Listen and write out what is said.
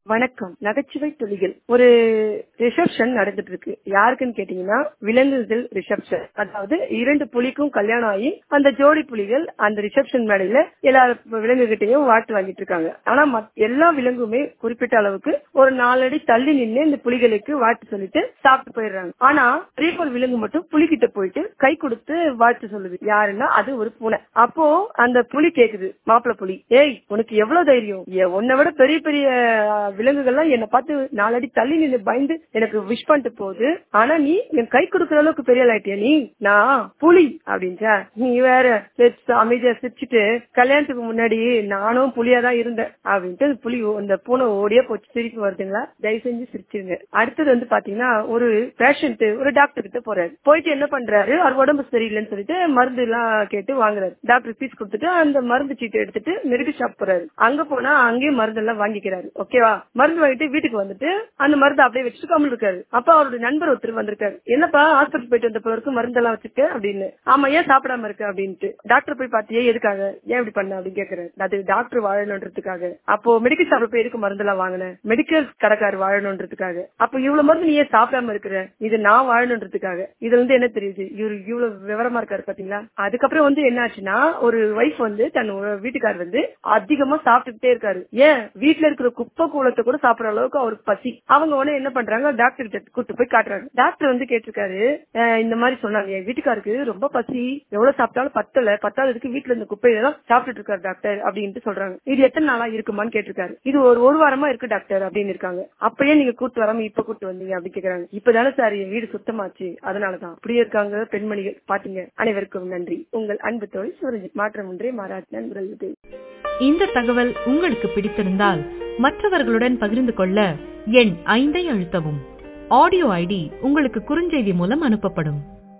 வணக்கம் நகைச்சுவை துளிகள் ஒரு ரிசப்ஷன் நடந்துட்டு இருக்கு யாருக்குன்னு கேட்டீங்கன்னா விலங்குகள் ரிசப்ஷன் அதாவது இரண்டு புலிக்கும் கல்யாணம் ஆகி அந்த ஜோடி புலிகள் அந்த ரிசப்ஷன் மேடையில எல்லா விலங்குகிட்டையும் வாழ்த்து வாங்கிட்டு இருக்காங்க ஆனா மத்- எல்லா விலங்குமே குறிப்பிட்ட அளவுக்கு ஒரு நாலடி தள்ளி நின்று இந்த புலிகளுக்கு வாழ்த்து சொல்லிட்டு சாப்பிட்டு போயிடுறாங்க ஆனா ஒரே ஒரு விலங்கு மட்டும் புலிகிட்ட போயிட்டு கை கொடுத்து வாழ்த்து சொல்லுது யாருன்னா அது ஒரு பூனை அப்போ அந்த புலி கேக்குது மாப்பிள புலி ஏய் உனக்கு எவ்வளவு தைரியம் ஏ, உன்னை விட பெரிய பெரிய அஹ், விலங்குகள்லாம் என்னை பார்த்து நாலடி தள்ளி நின்று பயந்து எனக்கு விஷ் பண்ணிட்டு போகுது ஆனா நீ என் கை கொடுக்கற அளவுக்கு பெரிய ஆளாயிட்டியா நீ நான் புலி அப்படின்ச்சா நீ வேற சிரிச்சு, அமைதியா சிரிச்சுட்டு கல்யாணத்துக்கு முன்னாடி நானும் புலியா தான் இருந்தேன் அப்படின்ட்டு அந்த புலி ஓ- அந்த பூனை ஓடியே போச்சு சிரிப்பு வருதுங்களா தயவு செஞ்சு சிரிச்சிருங்க அடுத்தது வந்து பாத்தீங்கன்னா ஒரு பேஷண்ட் ஒரு டாக்டர் கிட்ட போறாரு போயிட்டு என்ன பண்றாரு அவர் உடம்பு சரியில்லைன்னு சொல்லிட்டு மருந்து எல்லாம் கேட்டு வாங்குறாரு டாக்டர் ஃபீஸ் கொடுத்துட்டு அந்த மருந்து சீட்டை எடுத்துட்டு மெடிக்கல் ஷாப் போறாரு அங்க போனா அங்கேயும் மருந்து எல்லாம் வாங்கிக்கிறாரு ஓகேவா மருந்து வாங்கிட்டு வீட்டுக்கு வந்துட்டு அந்த மருந்து அப்படியே வச்சுட்டு கம்மல் இருக்காரு அப்ப அவருடைய நண்பர் ஒருத்தர் வந்திருக்காரு என்னப்பா ஹாஸ்பிட்டல் போயிட்டு வந்த பிறகு மருந்தெல்லாம் வச்சிருக்க அப்படின்னு ஆமா ஏன் சாப்பிடாம இருக்க அப்படின்ட்டு டாக்டர் போய் பார்த்தியே எதுக்காக ஏன் இப்படி பண்ண அப்படின்னு கேக்குறாரு அது டாக்டர் வாழணுன்றதுக்காக அப்போ மெடிக்கல் ஷாப்ல போய் எதுக்கு மருந்தெல்லாம் வாங்கினேன் மெடிக்கல் கடைக்கார் வாழணுன்றதுக்காக அப்ப இவ்வளவு மருந்து நீ ஏன் சாப்பிடாம இருக்கிற இது நான் வாழணுன்றதுக்காக இதுல இருந்து என்ன தெரியுது இவரு இவ்வளவு விவரமா இருக்காரு பாத்தீங்களா அதுக்கப்புறம் வந்து என்ன ஆச்சுன்னா ஒரு வைஃப் வந்து தன் வீட்டுக்கார் வந்து அதிகமா சாப்பிட்டுக்கிட்டே இருக்காரு ஏன் வீட்டுல இருக்கிற குப்பை கூலத்தை கூட சாப்பிடுற அளவுக்கு அவருக்கு பசி அவங்க உடனே என்ன பண்றாங்க டாக்டர் கிட்ட கூட்டு போய் காட்டுறாங்க டாக்டர் வந்து கேட்டிருக்காரு "அஹ், இந்த மாதிரி சொன்னாங்க என் வீட்டுக்காருக்கு ரொம்ப பசி எவ்வளவு சாப்பிட்டாலும் பத்தல பத்தாததுக்கு வீட்டுல இருந்த குப்பையெல்லாம் சாப்பிட்டுட்டு இருக்காரு டாக்டர் அப்படின்ட்டு சொல்றாங்க இது எத்தனை நாளா இருக்குமான்னு கேட்டிருக்காரு இது ஒரு ஒரு வாரமா இருக்கு டாக்டர் அப்படின்னு இருக்காங்க அப்பயே நீங்க கூட்டு வராம இப்ப கூட்டு வந்தீங்க அப்படி கேக்குறாங்க இப்பதானே சார் என் வீடு சுத்தமாச்சு அதனாலதான் அப்படியே இருக்காங்க பெண்மணிகள் பாத்தீங்க அனைவருக்கும் நன்றி உங்கள் அன்பு தோழி சூரஜ் மாற்றம் ஒன்றே மாறாட்டின நண்பர்களுக்கு இந்த தகவல் உங்களுக்கு பிடித்திருந்தால் மற்றவர்களுடன் பகிர்ந்து கொள்ள எண் ஐந்தை அழுத்தவும் ஆடியோ ஐடி உங்களுக்கு குறுஞ்செய்தி மூலம் அனுப்பப்படும்